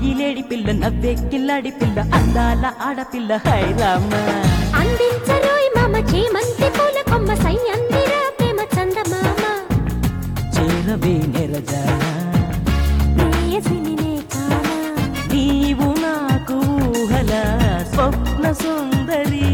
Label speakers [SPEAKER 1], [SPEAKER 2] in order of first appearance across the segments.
[SPEAKER 1] అమ్మాయి లేడి పిల్ల నవ్వే కిల్లాడి పిల్ల అందాల ఆడపిల్ల హైరామ
[SPEAKER 2] అందించరోయ్ మామ చేమంతి పూల కొమ్మ సై అందిరా ప్రేమ చందమామ
[SPEAKER 1] చేరవే నెరజానా
[SPEAKER 2] ప్రేయసిని నే కానా
[SPEAKER 1] నీవు నాకు ఊహల స్వప్న సుందరి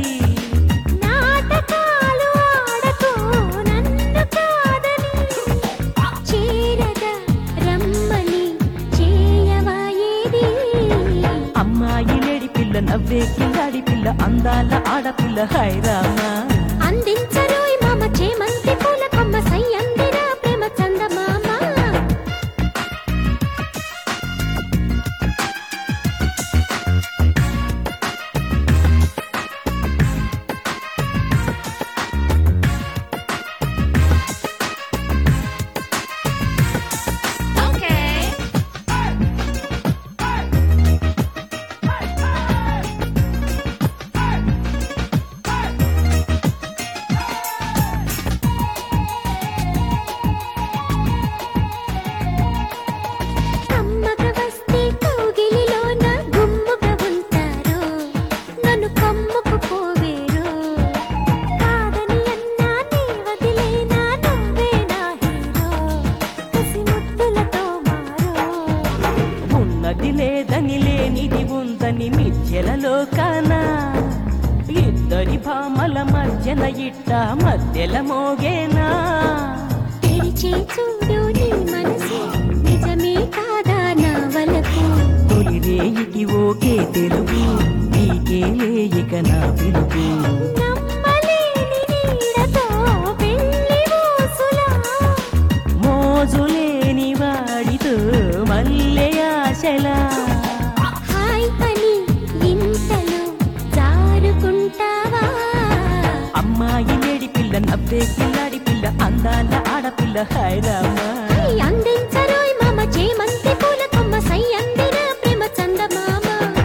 [SPEAKER 2] నాటకాలు ఆడకు నన్ను కాదని చేరగా రమ్మని చేయవా ఏది
[SPEAKER 1] అమ్మాయి లేడి పిల్ల నవ్వే కిల్లాడి పిల్ల అందాల ఆడపిల్ల హైరామా
[SPEAKER 2] అందించరోయ్ మామ చేమంతి పూల కొమ్మ సై అందిరా ప్రేమ చందమామ కమ్మక వస్తే కౌగిలిలోన గుమ్ముగా ఉంటారు నన్ను కమ్ముకు పోవేరు కాదని అన్నా నీ వదిలేనా నువ్వే నా హీరో కసి ముద్దులతో మారో
[SPEAKER 1] ఉన్నది లేదని లేనిది ఉందని మిథ్యలలో కానా ఇద్దరి భామల మధ్యన ఇట్ట మధ్యల మోగేనా
[SPEAKER 2] తెరిచి చూడు నీ మనసు నిజమే కాదా నా వలకు
[SPEAKER 1] తొలి రేయికి ఓకే తెలుగు నీకే లేయిక నా పిలుపు
[SPEAKER 2] నమ్మలేని నీడతో పెళ్లి ఊసులా
[SPEAKER 1] మోజులేని వాడితో మల్లె ఆశలా
[SPEAKER 2] హాయ్ అని ఇంతలో జారుకుంటావా
[SPEAKER 1] అమ్మాయి లేడి పిల్ల నవ్వే పిల్లాడి పిల్ల అందాల ఆడపిల్ల హైరామా
[SPEAKER 2] హై అందించరోయ్ మామ చేమంతి పూల కొమ్మ సై అందిరా ప్రేమ చందమామ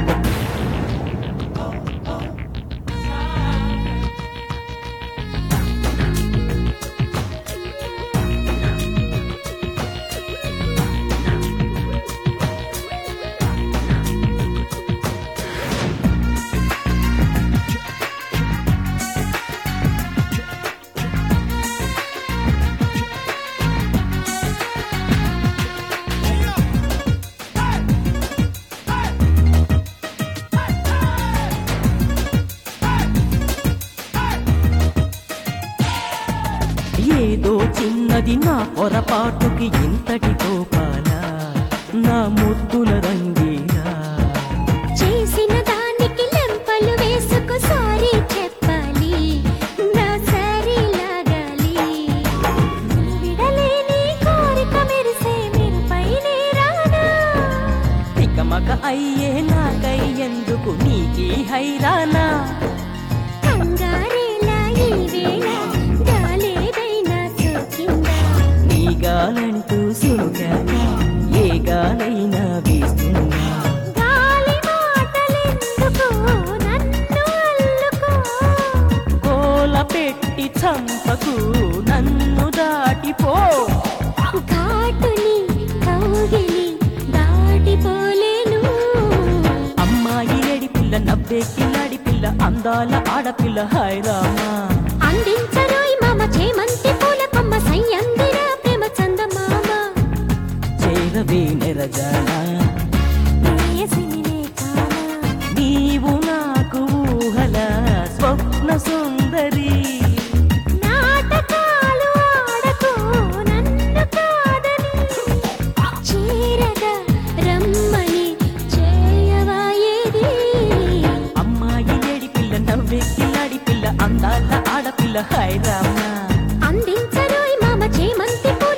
[SPEAKER 1] ఏదో చిన్నది నా పొరపాటుకి ఇంతటి కోపాల నా ముద్దుల రంగీరా
[SPEAKER 2] చేసిన దానికి లెంపలు వేసుకు సారీ చెప్పాలి నా సారీ లాగాలి విడలేని కోరిక మెరిసే మెరుపైనే రానా
[SPEAKER 1] తికమక అయ్యే నాకై ఎందుకు నీకి హైరానా
[SPEAKER 2] కంగారేలా ఈ వేళ గాలేదైనా సోకిందా
[SPEAKER 1] నీ గాలంటూ సులుగాక ఏ గాలైనా వీస్తున్నా
[SPEAKER 2] గాలి మాటలెందుకు నన్ను అల్లుకో
[SPEAKER 1] కోల పెట్టి చంపకు నన్ను దాటిపో
[SPEAKER 2] కాటుని కౌగిలి దాటిపోలేను
[SPEAKER 1] అమ్మాయి లేడి పిల్ల నవ్వే కిల్లాడి పిల్ల అందాల ఆడపిల్ల హైరామా
[SPEAKER 2] అందించరోయ్ మామ చేమంతి పూల కొమ్మ సై అందిరా ప్రేమ చందమామ
[SPEAKER 1] చేరవే నెరజానా
[SPEAKER 2] ప్రేయసిని నే కానా
[SPEAKER 1] నీవు నాకు ఊహల స్వప్న సుందరి
[SPEAKER 2] నాటకాలు ఆడకు నన్ను కాదని చేరగా రమ్మని చేయవా ఏది
[SPEAKER 1] అమ్మాయి లేడి పిల్ల నవ్వే కిల్లాడి పిల్ల అందాల ఆడపిల్ల హైరామా
[SPEAKER 2] అందించరోయ్ మామ చేమంతి పూల